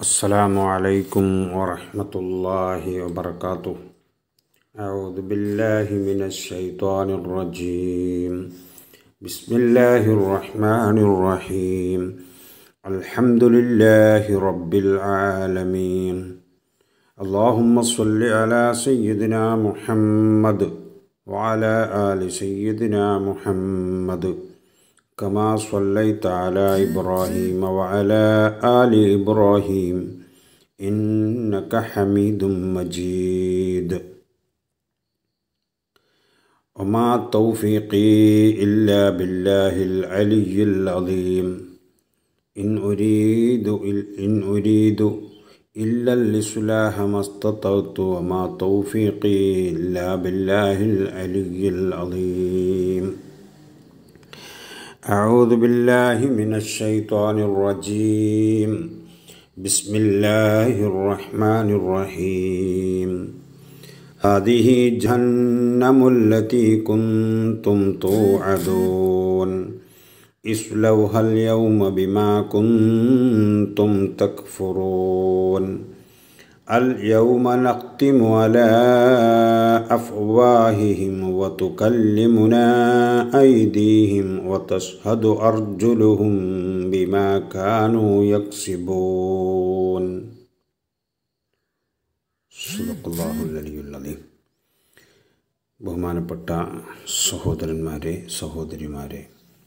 السلام عليكم ورحمة الله وبركاته أعوذ بالله من الشيطان الرجيم بسم الله الرحمن الرحيم الحمد لله رب العالمين اللهم صل على سيدنا محمد وعلى آل سيدنا محمد كما صليت على إبراهيم وعلى آل إبراهيم إنك حميد مجيد وما توفيقي إلا بالله العلي العظيم إن أريد إن أريد إلا الإصلاح ما استطعت وما توفيقي إلا بالله العلي العظيم أعوذ بالله من الشيطان الرجيم بسم الله الرحمن الرحيم هذه جهنم التي كنتم توعدون اصلوها اليوم بما كنتم تكفرون اليوم نختم على أفواههم وتكلمنا أيديهم وتشهد أرجلهم بما كانوا يكسبون صدق الله العلي العظيم ബഹുമാനപ്പെട്ട സഹോദരന്മാരെ സഹോദരിമാരെ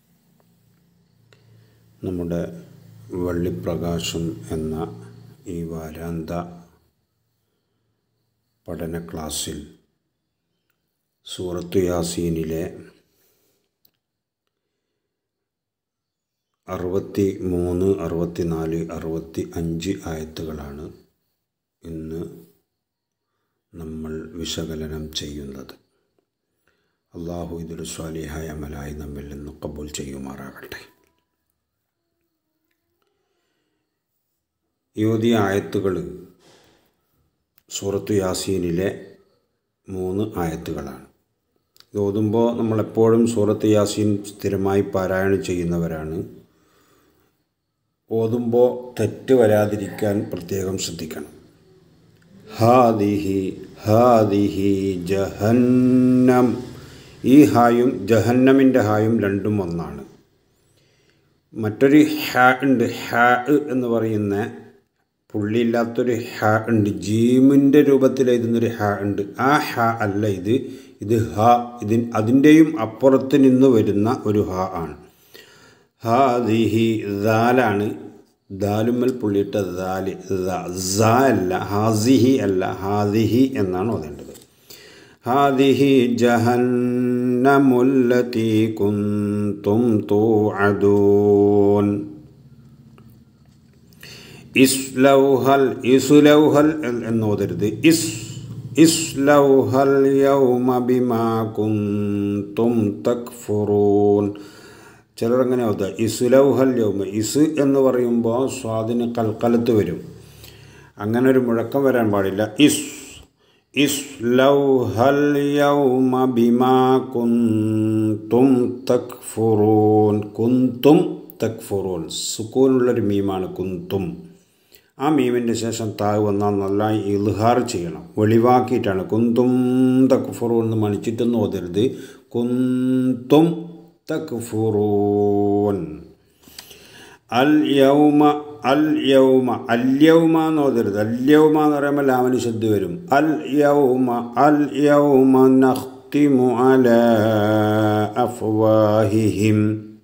നമ്മുടെ വള്ളിപ്രകാശം എന്ന ഈ വാരാന്ത പഠന ക്ലാസ്സിൽ സൂറത്തു യാസീനിലെ അറുപത്തി മൂന്ന് അറുപത്തിനാല് അറുപത്തി അഞ്ച് ആയത്തുകളാണ് ഇന്ന് നമ്മൾ വിശകലനം ചെയ്യുന്നത് അള്ളാഹു ഇതൊരു സ്വാലിഹായ അമലായി നമ്മിൽ നിന്ന് കബൂൽ ചെയ്യുമാറാകട്ടെ യോധി ആയത്തുകൾ സൂറത്തു യാസീനിലെ മൂന്ന് ആയത്തുകളാണ് ഇത് ഓതുമ്പോൾ നമ്മളെപ്പോഴും സൂറത്ത് യാസീൻ സ്ഥിരമായി പാരായണം ചെയ്യുന്നവരാണ് ഓതുമ്പോൾ തെറ്റ് വരാതിരിക്കാൻ പ്രത്യേകം ശ്രദ്ധിക്കണം ഹാദിഹി ഹാദിഹി ജഹന്നം ഈ ഹായും ജഹന്നമിൻ്റെ ഹായും രണ്ടും ഒന്നാണ് മറ്റൊരു ഹാ ഉണ്ട് ഹാ എന്ന് പറയുന്ന പുള്ളിയില്ലാത്തൊരു ഹ ഉണ്ട് ജീമിൻ്റെ രൂപത്തിൽ എഴുതുന്നൊരു ഹ ഉണ്ട് ആ ഹ അല്ല ഇത് ഇത് ഹ ഇതിൻ അതിൻ്റെയും അപ്പുറത്ത് നിന്ന് വരുന്ന ഒരു ഹ ആണ് ഹാദിഹി ദാലാണ് ദാലുമ്മൽ പുള്ളിയിട്ട ദാല് സ അല്ല ഹാസിഹി അല്ല ഹാദിഹി എന്നാണ് ഓതേണ്ടത് ഹാദിഹി ജഹന്നമുല്ലത്തി കുന്തും തൂഅദൂൻ ഇസ്ലൗഹൽ ഇസുലൗഹൽ എന്ന് ഓതരുത് ഇസ് ഇസ്ലൗഹൽ യൗമ ബിമാ കുന്തും തക്ഫുറൂൻ ചിലരങ്ങനെ ഓതുക ഇസുലൗഹൽ യൗമ ഇസ് എന്ന് പറയുമ്പോൾ സ്വാദിന് കൽക്കലത്ത് വരും അങ്ങനെ ഒരു മുഴക്കം വരാൻ പാടില്ല ഇസ് ഇസ്ലൗഹൽ യൗമ ബിമാ കുന്തും തക്ഫുറൂൻ കുന്തും തക്ഫുറൂൻ സുക്കൂനുള്ളൊരു മീമാണ് കുന്തും ആ മീമിൻ്റെ ശേഷം താഴ് വന്നാൽ നന്നായി ഇൽഹാർ ചെയ്യണം വെളിവാക്കിയിട്ടാണ് കുന്തും തക്ഫുറൂൻ എന്ന് മണിച്ചിട്ടൊന്നും ഓതരുത് കുന്തും തക്ഫുറൂൻ അൽ യൗമ അൽ യൗമ അല്യൗമ എന്ന് ഓതരുത് അല്യൗമ എന്ന് പറയുമ്പോൾ ലാവന് ശബ്ദ വരും അൽ യൗമ അൽ യൗമ നഖ്തിമു അലാ അഫ്വാഹിഹിം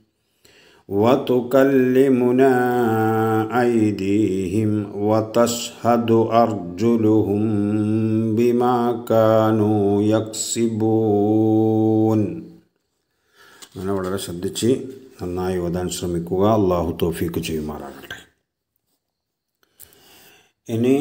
وتكلمنا أيديهم وتشهد أرجلهم بما كانوا يكسبون അങ്ങനെ വളരെ ശ്രദ്ധിച്ച് നന്നായി ഓതാൻ ശ്രമിക്കുക അള്ളാഹു തോഫീക്ക് ചെയ്യുമാറാകട്ടെ ഇനി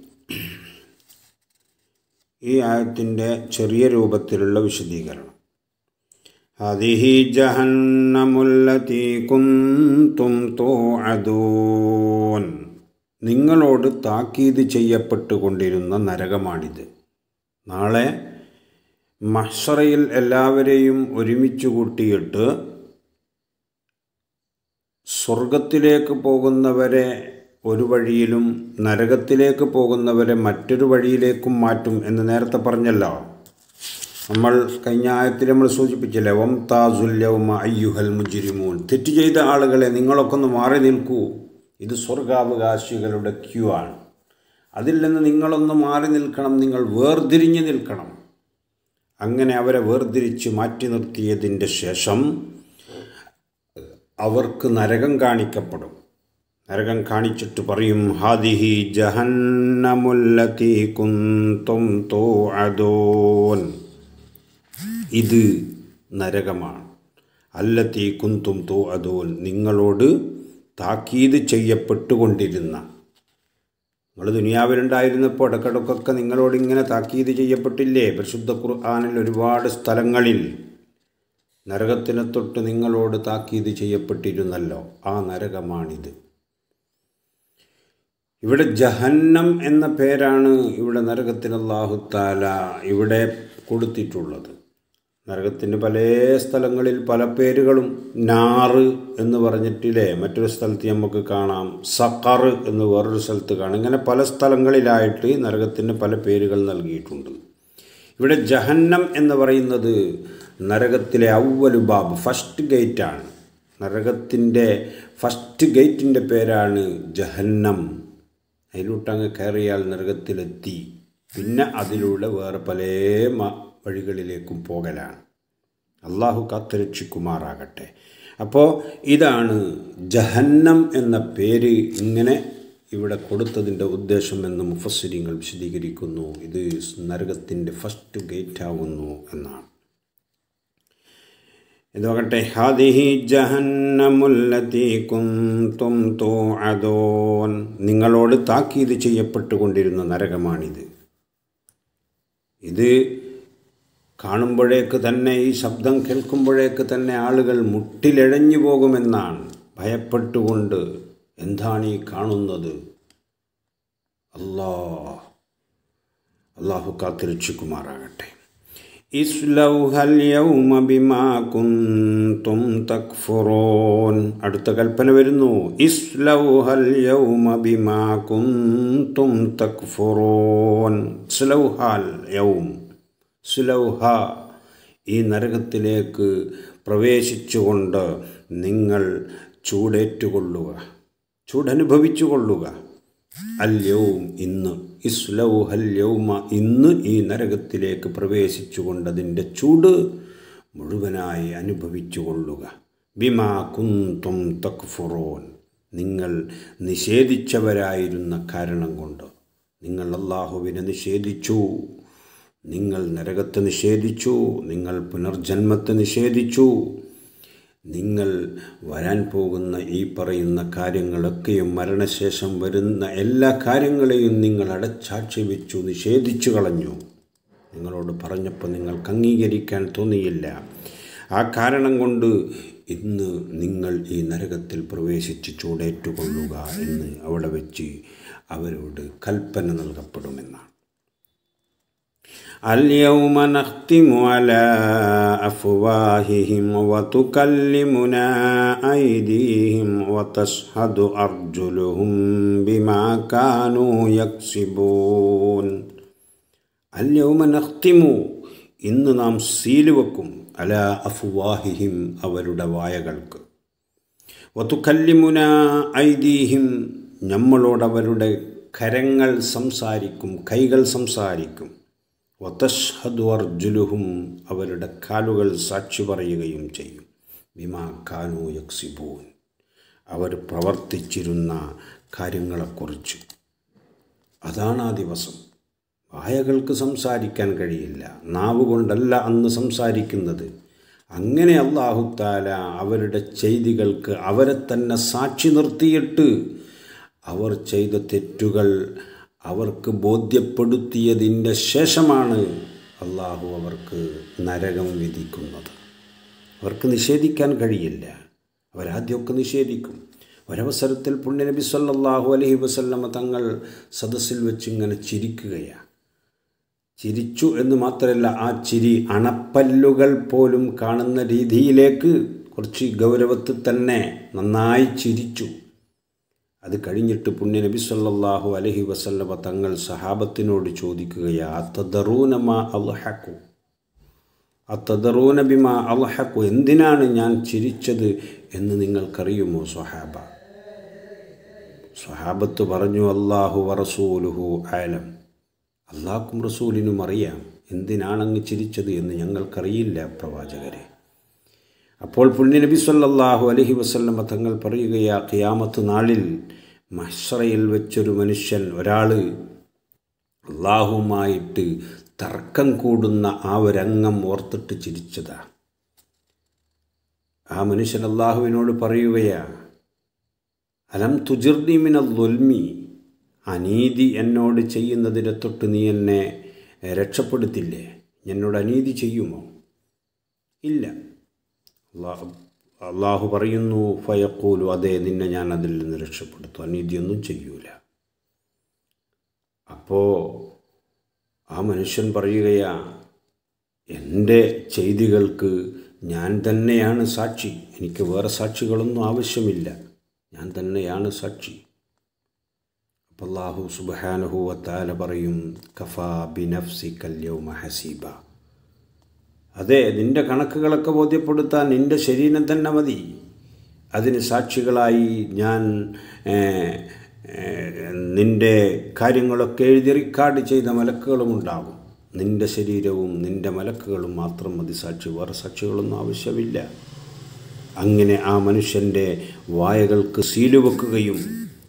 ഈ ആയത്തിൻ്റെ ചെറിയ രൂപത്തിലുള്ള വിശദീകരണം هذه جهنم التي كنتم توعدون നിങ്ങളോട് താക്കീത് ചെയ്യപ്പെട്ടുകൊണ്ടിരുന്ന നരകമാണിത് നാളെ മഹ്സറയിൽ എല്ലാവരെയും ഒരുമിച്ച് കൂട്ടിയിട്ട് സ്വർഗത്തിലേക്ക് പോകുന്നവരെ ഒരു വഴിയിലും നരകത്തിലേക്ക് പോകുന്നവരെ മറ്റൊരു വഴിയിലേക്കും മാറ്റും എന്ന് നേരത്തെ പറഞ്ഞല്ലോ നമ്മൾ കഴിഞ്ഞ ആയത്തിൽ നമ്മൾ സൂചിപ്പിച്ചില്ലേ വം താസുല്യവുമ അയ്യുഹൽ മുജിരിമൂൻ തെറ്റ് ചെയ്ത ആളുകളെ നിങ്ങളൊക്കെ ഒന്ന് മാറി നിൽക്കൂ ഇത് സ്വർഗാവകാശികളുടെ ക്യൂ ആണ് അതിൽ നിന്ന് നിങ്ങളൊന്ന് മാറി നിൽക്കണം നിങ്ങൾ വേർതിരിഞ്ഞ് നിൽക്കണം അങ്ങനെ അവരെ വേർതിരിച്ച് മാറ്റി നിർത്തിയതിൻ്റെ ശേഷം അവർക്ക് നരകം കാണിക്കപ്പെടും നരകം കാണിച്ചിട്ട് പറയും ഹാദിഹി ജഹന്നമുല്ലത്തി കുന്തും തോ അതോൻ ഇത് നരകമാണ് അല്ലത്തി കുന്തും തോ അതോൻ നിങ്ങളോട് താക്കീത് ചെയ്യപ്പെട്ടുകൊണ്ടിരുന്ന നിങ്ങൾ ദുനിയാവിലുണ്ടായിരുന്നപ്പോൾ ഇടക്കിടക്കൊക്കെ നിങ്ങളോട് ഇങ്ങനെ താക്കീത് ചെയ്യപ്പെട്ടില്ലേ പരിശുദ്ധ ഖുർആാനിൽ ഒരുപാട് സ്ഥലങ്ങളിൽ നരകത്തിനെ തൊട്ട് നിങ്ങളോട് താക്കീത് ചെയ്യപ്പെട്ടിരുന്നല്ലോ ആ നരകമാണിത് ഇവിടെ ജഹന്നം എന്ന പേരാണ് ഇവിടെ നരകത്തിന് അള്ളാഹുത്താല ഇവിടെ കൊടുത്തിട്ടുള്ളത് നരകത്തിന് പല സ്ഥലങ്ങളിൽ പല പേരുകളും നാറ് എന്ന് പറഞ്ഞിട്ടില്ലേ മറ്റൊരു സ്ഥലത്ത് നമുക്ക് കാണാം സക്കർ എന്ന് വേറൊരു സ്ഥലത്ത് കാണാം ഇങ്ങനെ പല സ്ഥലങ്ങളിലായിട്ട് നരകത്തിന് പല പേരുകൾ നൽകിയിട്ടുണ്ട് ഇവിടെ ജഹന്നം എന്ന് പറയുന്നത് നരകത്തിലെ ഔവലു ബാബ് ഫസ്റ്റ് ഗേറ്റാണ് നരകത്തിൻ്റെ ഫസ്റ്റ് ഗേറ്റിൻ്റെ പേരാണ് ജഹന്നം അതിലോട്ടങ്ങ് കയറിയാൽ നരകത്തിലെത്തി പിന്നെ അതിലൂടെ വേറെ പല വഴികളിലേക്കും പോകലാണ് അള്ളാഹു കാത്തുരക്ഷിക്കുമാറാകട്ടെ അപ്പോൾ ഇതാണ് ജഹന്നം എന്ന പേര് ഇങ്ങനെ ഇവിടെ കൊടുത്തതിൻ്റെ ഉദ്ദേശം എന്ന് മുഫസ്സിരിങ്ങൾ വിശദീകരിക്കുന്നു ഇത് നരകത്തിൻ്റെ ഫസ്റ്റ് ഗേറ്റ് ആവുന്നു എന്നാണ് ഇതോകട്ടെ ഹാദിഹി ജഹന്നമുല്ലത്തി കുന്തും തൂഅദൂൻ നിങ്ങളോട് താക്കീത് ചെയ്യപ്പെട്ടുകൊണ്ടിരുന്ന നരകമാണിത് ഇത് കാണുമ്പോഴേക്ക് തന്നെ ഈ ശബ്ദം കേൾക്കുമ്പോഴേക്ക് തന്നെ ആളുകൾ മുട്ടിലെഴഞ്ഞു പോകുമെന്നാണ് ഭയപ്പെട്ടുകൊണ്ട് എന്താണ് ഈ കാണുന്നത് അല്ലാ അള്ളാഹു കാത്തിരക്ഷിക്കുമാറാകട്ടെ ഇസ്ലൗഹൽ യൗമ ബിമാ കുന്തും തക്ഫുറൂൻ അടുത്ത കൽപ്പന വരുന്നു ഇസ്ലൗഹൽ യൗമ ബിമാ കുന്തും തക്ഫുറൂൻ സ്ലൗഹൽ യൗം സ്ലൗഹ ഈ നരകത്തിലേക്ക് പ്രവേശിച്ചുകൊണ്ട് നിങ്ങൾ ചൂടേറ്റുകൊള്ളുക ചൂടനുഭവിച്ചു കൊള്ളുക അല്യവും ഇന്ന് ഇസ്ലൗഹല്യൗമ ഇന്ന് ഈ നരകത്തിലേക്ക് പ്രവേശിച്ചുകൊണ്ടതിൻ്റെ ചൂട് മുഴുവനായി അനുഭവിച്ചു കൊള്ളുക ബിമാ കുന്തും തക്ഫുറോൻ നിങ്ങൾ നിഷേധിച്ചവരായിരുന്ന കാരണം കൊണ്ട് നിങ്ങൾ അള്ളാഹുവിനെ നിഷേധിച്ചു നിങ്ങൾ നരകത്തെ നിഷേധിച്ചു നിങ്ങൾ പുനർജന്മത്തെ നിഷേധിച്ചു നിങ്ങൾ വരാൻ പോകുന്ന ഈ പറയുന്ന കാര്യങ്ങളൊക്കെയും മരണശേഷം വരുന്ന എല്ലാ കാര്യങ്ങളെയും നിങ്ങൾ അടച്ചാക്ഷി വെച്ചു നിഷേധിച്ചു കളഞ്ഞു നിങ്ങളോട് പറഞ്ഞപ്പോൾ നിങ്ങൾക്ക് അംഗീകരിക്കാൻ തോന്നിയില്ല ആ കാരണം കൊണ്ട് ഇന്ന് നിങ്ങൾ ഈ നരകത്തിൽ പ്രവേശിച്ച് ചൂടേറ്റുകൊള്ളുക എന്ന് അവിടെ വെച്ച് അവരോട് കൽപ്പന നൽകപ്പെടുമെന്നാണ് اليوم نختم على أفواههم وتكلمنا أيديهم وتشهد أرجلهم بما كانوا يكسبون اليوم نختم ഇന്ന് നാം സീല് വെക്കും അല അഫുവാഹിഹിം അവരുടെ വായകൾക്ക് വത്തുക്കല്ലിമുന ഐദീഹിം നമ്മളോടവരുടെ കരങ്ങൾ സംസാരിക്കും കൈകൾ സംസാരിക്കും വതഷ്ഹദു അർജുലുഹും അവരുടെ കാലുകൾ സാക്ഷി പറയുകയും ചെയ്യും ബിമാ കാനു യക്സിബൂൻ അവർ പ്രവർത്തിച്ചിരുന്ന കാര്യങ്ങളെക്കുറിച്ച് അതാണ് ആ ദിവസം വായകൾക്ക് സംസാരിക്കാൻ കഴിയില്ല നാവ് കൊണ്ടല്ല അന്ന് സംസാരിക്കുന്നത് അങ്ങനെ അള്ളാഹുത്താല അവരുടെ ചെയ്തികൾക്ക് അവരെ തന്നെ സാക്ഷി നിർത്തിയിട്ട് അവർ ചെയ്ത തെറ്റുകൾ അവർക്ക് ബോധ്യപ്പെടുത്തിയതിൻ്റെ ശേഷമാണ് അള്ളാഹു അവർക്ക് നരകം വിധിക്കുന്നത് അവർക്ക് നിഷേധിക്കാൻ കഴിയില്ല അവരാദ്യമൊക്കെ നിഷേധിക്കും ഒരവസരത്തിൽ പുണ്യനബി സല്ലാഹു അലഹി വസല്ലമ തങ്ങൾ സദസ്സിൽ വെച്ച് ഇങ്ങനെ ചിരിക്കുകയാണ് ചിരിച്ചു എന്ന് മാത്രമല്ല ആ ചിരി അണപ്പല്ലുകൾ പോലും കാണുന്ന രീതിയിലേക്ക് കുറച്ച് ഗൗരവത്തിൽ തന്നെ നന്നായി ചിരിച്ചു അത് കഴിഞ്ഞിട്ട് പുണ്യ നബി സല്ലല്ലാഹു അലൈഹി വസല്ലമ തങ്ങൾ സഹാബത്തിനോട് ചോദിക്കുകയാ അത്തദറൂനമ അൽഹക്കു അത്തദറൂന ബിമ അൽഹക്കു എന്തിനാണ് ഞാൻ ചിരിച്ചത് എന്ന് നിങ്ങൾക്കറിയുമോ സ്വഹാബ സ്വഹാബത്ത് പറഞ്ഞു അള്ളാഹു വറസൂലുഹു ആലം അള്ളാഹുക്കും റസൂലിനും അറിയാം എന്തിനാണങ്ങ് ചിരിച്ചത് എന്ന് ഞങ്ങൾക്കറിയില്ല പ്രവാചകരെ അപ്പോൾ പുണ്യ നബി സല്ലല്ലാഹു അലൈഹി വസല്ലമ തങ്ങൾ പറയുകയാ ഖിയാമത്ത് നാളിൽ മഹ്ഷറയിൽ വെച്ചൊരു മനുഷ്യൻ ഒരാൾ അള്ളാഹുമായിട്ട് തർക്കം കൂടുന്ന ആ ഒരംഗം ഓർത്തിട്ട് ചിരിച്ചതാ ആ മനുഷ്യൻ അള്ളാഹുവിനോട് പറയുകയാ അലം തുജിർനി മിനൽ ദുൽമി അനീതി എന്നോട് ചെയ്യുന്നതിനെ തൊട്ട് നീ എന്നെ രക്ഷപ്പെടുത്തില്ലേ എന്നോട് അനീതി ചെയ്യുമോ ഇല്ല അള്ളാഹു അള്ളാഹു പറയുന്നു ഫയക്കൂലു അതെ നിന്നെ ഞാൻ അതിൽ നിന്ന് രക്ഷപ്പെടുത്തും അനീതിയൊന്നും ചെയ്യൂല അപ്പോൾ ആ മനുഷ്യൻ പറയുകയാ എൻ്റെ ചെയ്തികൾക്ക് ഞാൻ തന്നെയാണ് സാക്ഷി എനിക്ക് വേറെ സാക്ഷികളൊന്നും ആവശ്യമില്ല ഞാൻ തന്നെയാണ് സാക്ഷി അപ്പോൾ അള്ളാഹു സുബാനഹു വത്താല പറയും കഫാ ബിനഫ്സി കല്യൗമ ഹസീബ അതെ നിൻ്റെ കണക്കുകളൊക്കെ ബോധ്യപ്പെടുത്താൻ നിൻ്റെ ശരീരം തന്നെ മതി അതിന് സാക്ഷികളായി ഞാൻ നിൻ്റെ കാര്യങ്ങളൊക്കെ എഴുതി റെക്കോർഡ് ചെയ്ത മലക്കുകളും ഉണ്ടാകും നിൻ്റെ ശരീരവും നിൻ്റെ മലക്കുകളും മാത്രം മതി സാക്ഷി വേറെ സാക്ഷികളൊന്നും ആവശ്യമില്ല അങ്ങനെ ആ മനുഷ്യൻ്റെ വായകൾക്ക് സീല് വെക്കുകയും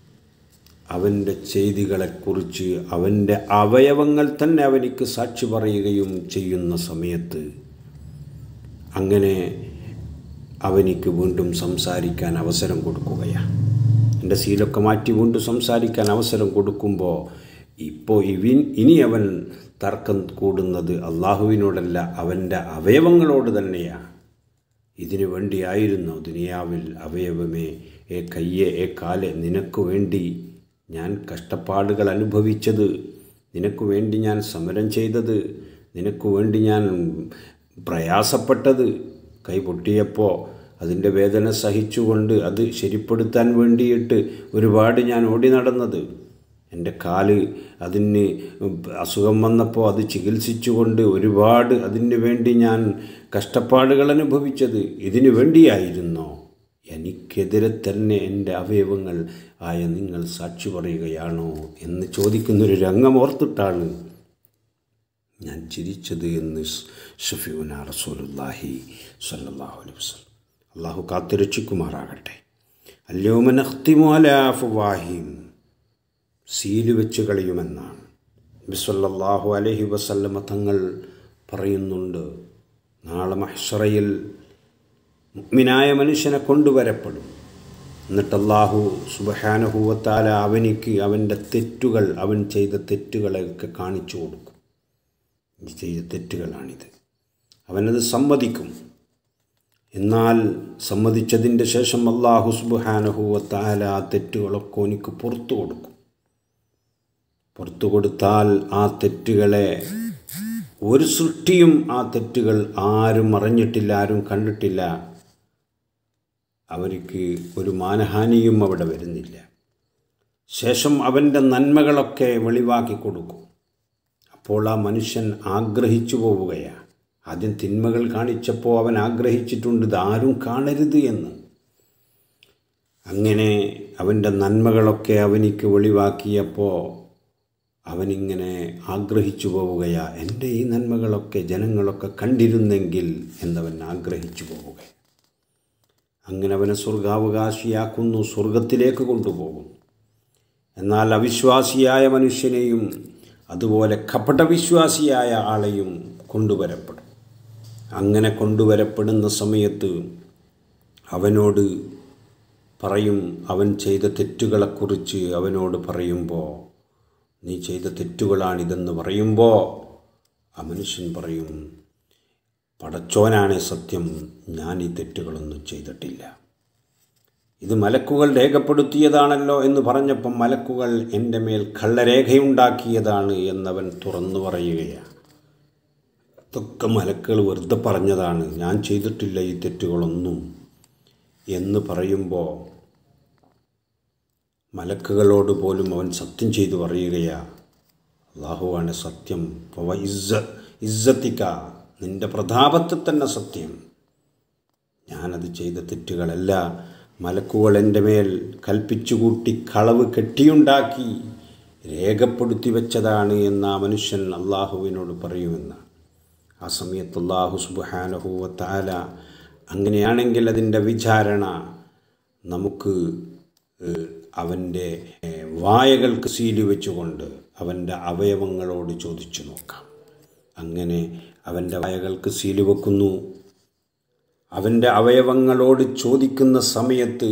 അവൻ്റെ ചെയ്തികളെക്കുറിച്ച് അവൻ്റെ അവയവങ്ങൾ തന്നെ അവനിക്ക് സാക്ഷി പറയുകയും ചെയ്യുന്ന സമയത്ത് അങ്ങനെ അവനിക്ക് വീണ്ടും സംസാരിക്കാൻ അവസരം കൊടുക്കുകയാണ് എൻ്റെ സീലൊക്കെ മാറ്റി വീണ്ടും സംസാരിക്കാൻ അവസരം കൊടുക്കുമ്പോൾ ഇപ്പോൾ ഇവിൻ ഇനി അവൻ തർക്കം കൂടുന്നത് അള്ളാഹുവിനോടല്ല അവൻ്റെ അവയവങ്ങളോട് തന്നെയാണ് ഇതിനു വേണ്ടിയായിരുന്നു ദുനിയാവിൽ അവയവമേ ഏ കയ്യെ ഏ കാലെ നിനക്ക് വേണ്ടി ഞാൻ കഷ്ടപ്പാടുകൾ അനുഭവിച്ചത് നിനക്ക് വേണ്ടി ഞാൻ സമരം ചെയ്തത് നിനക്ക് വേണ്ടി ഞാൻ പ്രയാസപ്പെട്ടത് കൈ പൊട്ടിയപ്പോൾ അതിൻ്റെ വേദന സഹിച്ചുകൊണ്ട് അത് ശരിപ്പെടുത്താൻ വേണ്ടിയിട്ട് ഒരുപാട് ഞാൻ ഓടി നടന്നത് എൻ്റെ കാല് അതിന് അസുഖം വന്നപ്പോൾ അത് ചികിത്സിച്ചുകൊണ്ട് ഒരുപാട് അതിന് വേണ്ടി ഞാൻ കഷ്ടപ്പാടുകൾ അനുഭവിച്ചത് ഇതിനു വേണ്ടിയായിരുന്നോ എനിക്കെതിരെ തന്നെ എൻ്റെ അവയവങ്ങൾ ആയ നിങ്ങൾ സാക്ഷി പറയുകയാണോ എന്ന് ചോദിക്കുന്നൊരു രംഗം ഓർത്തിട്ടാണ് ഞാൻ ചിരിച്ചത് എന്ന് ഷഫീന റസൂലുല്ലാഹി സല്ലാഹു അലൈഹി വസ്ലം അള്ളാഹു കാത്തുരക്ഷിക്കുമാറാകട്ടെ അല്യോമനഖ്തിമു അലാഫുവാഹിം സീല് വെച്ച് കളയുമെന്നാണ് ബിസ്വല്ലാഹു അലഹി വസല്ലമ തങ്ങൾ പറയുന്നുണ്ട് നാളെ മഹ്ഷറയിൽ മുഗ്മിനായ മനുഷ്യനെ കൊണ്ടുവരപ്പെടും എന്നിട്ട് അള്ളാഹു സുബഹാനുഭൂവത്താല അവനിക്ക് അവൻ്റെ തെറ്റുകൾ അവൻ ചെയ്ത തെറ്റുകളൊക്കെ കാണിച്ചു കൊടുക്കും ഈ ചെയ്ത തെറ്റുകളാണിത് അവനത് സമ്മതിക്കും എന്നാൽ സമ്മതിച്ചതിൻ്റെ ശേഷം അള്ളാഹു സുബഹാനുഭൂവത്താല ആ തെറ്റുകളൊക്കെ എനിക്ക് പുറത്തു കൊടുക്കും പുറത്തു കൊടുത്താൽ ആ തെറ്റുകളെ ഒരു സൃഷ്ടിയും ആ തെറ്റുകൾ ആരും അറിഞ്ഞിട്ടില്ല ആരും കണ്ടിട്ടില്ല അവർക്ക് ഒരു മാനഹാനിയും അവിടെ വരുന്നില്ല ശേഷം അവൻ്റെ നന്മകളൊക്കെ വെളിവാക്കി കൊടുക്കും അപ്പോൾ ആ മനുഷ്യൻ ആഗ്രഹിച്ചു പോവുകയാണ് ആദ്യം തിന്മകൾ കാണിച്ചപ്പോൾ അവൻ ആഗ്രഹിച്ചിട്ടുണ്ട് ഇതാരും കാണരുത് എന്ന് അങ്ങനെ അവൻ്റെ നന്മകളൊക്കെ അവനിക്ക് വെളിവാക്കിയപ്പോൾ അവനിങ്ങനെ ആഗ്രഹിച്ചു പോവുകയാ എൻ്റെ ഈ നന്മകളൊക്കെ ജനങ്ങളൊക്കെ കണ്ടിരുന്നെങ്കിൽ എന്നവൻ ആഗ്രഹിച്ചു പോവുക അങ്ങനെ അവനെ സ്വർഗാവകാശിയാക്കുന്നു സ്വർഗത്തിലേക്ക് കൊണ്ടുപോകും എന്നാൽ അവിശ്വാസിയായ മനുഷ്യനെയും അതുപോലെ കപടവിശ്വാസിയായ ആളെയും കൊണ്ടുവരപ്പെടും അങ്ങനെ കൊണ്ടുവരപ്പെടുന്ന സമയത്ത് അവനോട് പറയും അവൻ ചെയ്ത തെറ്റുകളെക്കുറിച്ച് അവനോട് പറയുമ്പോൾ നീ ചെയ്ത തെറ്റുകളാണിതെന്ന് പറയുമ്പോൾ ആ മനുഷ്യൻ പറയും പടച്ചോനാണ് സത്യം ഞാൻ ഈ തെറ്റുകളൊന്നും ചെയ്തിട്ടില്ല ഇത് മലക്കുകൾ രേഖപ്പെടുത്തിയതാണല്ലോ എന്ന് പറഞ്ഞപ്പം മലക്കുകൾ എൻ്റെ മേൽ കള്ളരേഖയുണ്ടാക്കിയതാണ് എന്നവൻ തുറന്നു പറയുകയാണ് ഇതൊക്കെ മലക്കുകൾ വെറുതെ പറഞ്ഞതാണ് ഞാൻ ചെയ്തിട്ടില്ല ഈ തെറ്റുകളൊന്നും എന്ന് പറയുമ്പോൾ മലക്കുകളോട് പോലും അവൻ സത്യം ചെയ്തു പറയുകയാ അള്ളാഹുവാണ് സത്യം ഫവ ഇസ്സ ഇസ്സത്തിക്ക നിൻ്റെ പ്രതാപത്തിൽ തന്നെ സത്യം ഞാനത് ചെയ്ത തെറ്റുകളല്ല മലക്കുകൾ എൻ്റെ മേൽ കൽപ്പിച്ചുകൂട്ടി കളവ് കെട്ടിയുണ്ടാക്കി രേഖപ്പെടുത്തി വെച്ചതാണ് എന്ന ആ മനുഷ്യൻ അള്ളാഹുവിനോട് പറയുമെന്ന് ആ സമയത്ത് അള്ളാഹു സുബാനഹുവ താല അങ്ങനെയാണെങ്കിൽ അതിൻ്റെ വിചാരണ നമുക്ക് ഏഹ്, അവൻ്റെ ഏഹ്, വായകൾക്ക് സീല് വെച്ചുകൊണ്ട് അവൻ്റെ അവയവങ്ങളോട് ചോദിച്ചു നോക്കാം അങ്ങനെ അവൻ്റെ വായകൾക്ക് സീല് വെക്കുന്നു അവൻ്റെ അവയവങ്ങളോട് ചോദിക്കുന്ന സമയത്ത്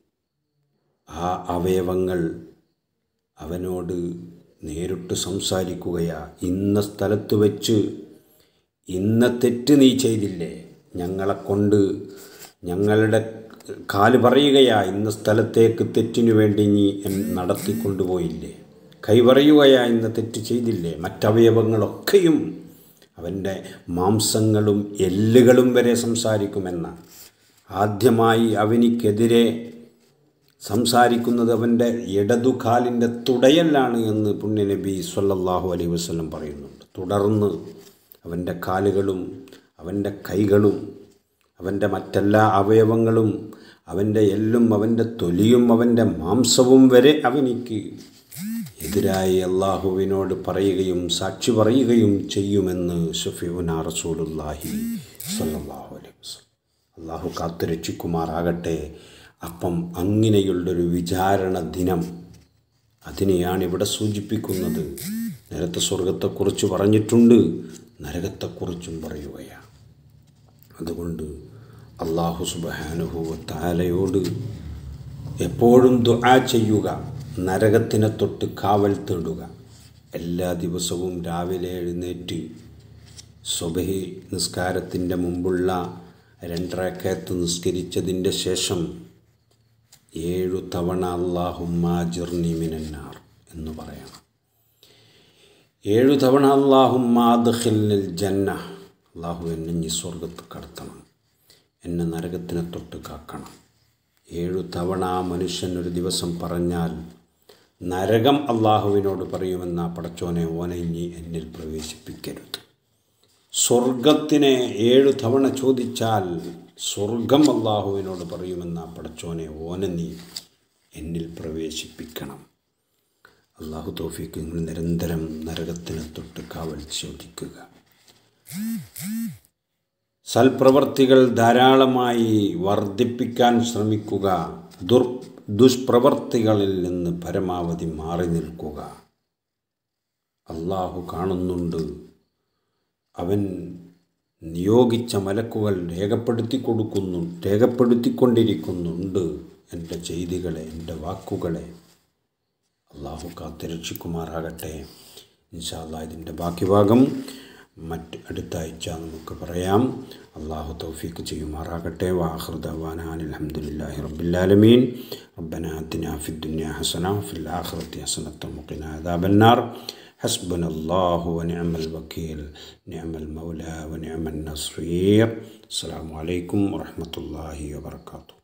ആ അവയവങ്ങൾ അവനോട് നേരിട്ട് സംസാരിക്കുകയാ ഇന്ന സ്ഥലത്ത് വെച്ച് ഇന്ന തെറ്റ് നീ ചെയ്തില്ലേ ഞങ്ങളെ കൊണ്ട് ഞങ്ങളുടെ കാല് പറയുകയാ ഇന്ന സ്ഥലത്തേക്ക് തെറ്റിനു വേണ്ടി നീ എൻ- നടത്തിക്കൊണ്ടുപോയില്ലേ കൈ പറയുകയാ ഇന്ന തെറ്റ് ചെയ്തില്ലേ മറ്റവയവങ്ങളൊക്കെയും അവൻ്റെ മാംസങ്ങളും എല്ലുകളും വരെ സംസാരിക്കുമെന്ന ആദ്യമായി അവനിക്കെതിരെ സംസാരിക്കുന്നത് അവൻ്റെ ഇടതുകാലിൻ്റെ തുടയലാണ് എന്ന് പുണ്യനബി സ്വല്ലല്ലാഹു അലൈഹി വസല്ലം പറയുന്നുണ്ട് തുടർന്ന് അവൻ്റെ കാലുകളും അവൻ്റെ കൈകളും അവൻ്റെ മറ്റെല്ലാ അവയവങ്ങളും അവൻ്റെ എല്ലും അവൻ്റെ തൊലിയും അവൻ്റെ മാംസവും വരെ അവനിക്ക് എതിരായി അള്ളാഹുവിനോട് പറയുകയും സാക്ഷി പറയുകയും ചെയ്യുമെന്ന് ഷഫീഉന റസൂലുല്ലാഹി സ്വല്ലല്ലാഹു അലൈഹി വസല്ലം അള്ളാഹു കാത്തുരക്ഷിക്കുമാറാകട്ടെ അപ്പം അങ്ങനെയുള്ളൊരു വിചാരണ ദിനം അതിനെയാണ് ഇവിടെ സൂചിപ്പിക്കുന്നത് നേരത്തെ സ്വർഗത്തെക്കുറിച്ച് പറഞ്ഞിട്ടുണ്ട് നരകത്തെക്കുറിച്ചും പറയുകയാണ് അതുകൊണ്ട് അള്ളാഹു സുബഹാനുഭവ താലയോട് എപ്പോഴും ദുആ ചെയ്യുക നരകത്തിനെ തൊട്ട് കാവൽ തേടുക എല്ലാ ദിവസവും രാവിലെ എഴുന്നേറ്റ് സ്വബഹി നിസ്കാരത്തിൻ്റെ മുമ്പുള്ള രണ്ടരക്കത്ത് നിസ്കരിച്ചതിൻ്റെ ശേഷം ഏഴു തവണ അള്ളാഹുമാജിർനി മിനന്നാർ എന്ന് പറയണം ഏഴു തവണ അള്ളാഹുമാദ്ഖിൽ ജന്ന അള്ളാഹു എന്നെ ഈ സ്വർഗത്ത് കടത്തണം എന്നെ നരകത്തിനെ തൊട്ട് കാക്കണം ഏഴു തവണ ആ മനുഷ്യൻ ഒരു ദിവസം പറഞ്ഞാൽ നരകം അള്ളാഹുവിനോട് പറയുമെന്ന പടച്ചോനെ ഓനെ ഇനി എന്നിൽ പ്രവേശിപ്പിക്കരുത് സ്വർഗത്തിനെ ഏഴു തവണ ചോദിച്ചാൽ സ്വർഗം അള്ളാഹുവിനോട് പറയുമെന്ന പടച്ചോനെ ഓനെ നീ എന്നിൽ പ്രവേശിപ്പിക്കണം അള്ളാഹു തോഫിക്ക് നിങ്ങൾ നിരന്തരം നരകത്തിനെ തൊട്ട് കാവൽ ചോദിക്കുക സൽപ്രവർത്തികൾ ധാരാളമായി വർദ്ധിപ്പിക്കാൻ ശ്രമിക്കുക ദുർ ദുഷ്പ്രവർത്തികളിൽ നിന്ന് പരമാവധി മാറി നിൽക്കുക അള്ളാഹു കാണുന്നുണ്ട് അവൻ നിയോഗിച്ച മലക്കുകൾ രേഖപ്പെടുത്തി കൊടുക്കുന്നു രേഖപ്പെടുത്തിക്കൊണ്ടിരിക്കുന്നുണ്ട് എൻ്റെ ചെയ്തികളെ എൻ്റെ വാക്കുകളെ അള്ളാഹു കാത്തുരക്ഷിക്കുമാറാകട്ടെ ഇൻഷാല്ല ഇതിൻ്റെ ബാക്കി ഭാഗം മറ്റ് അടുത്ത ആഴ്ച നമുക്ക് പറയാം അള്ളാഹു തൗഫീക്ക് ചെയ്യുമാറാകട്ടെ വാഹൃദവാന അലഹമുല്ലാഹി റബ്ബില്ലാലമീൻ ربنا آتنا في الدنيا حسنة وفي الآخرة حسنة وقنا عذاب النار حسبنا الله ونعم الوكيل نعم المولى ونعم النصير السلام عليكم ورحمة الله وبركاته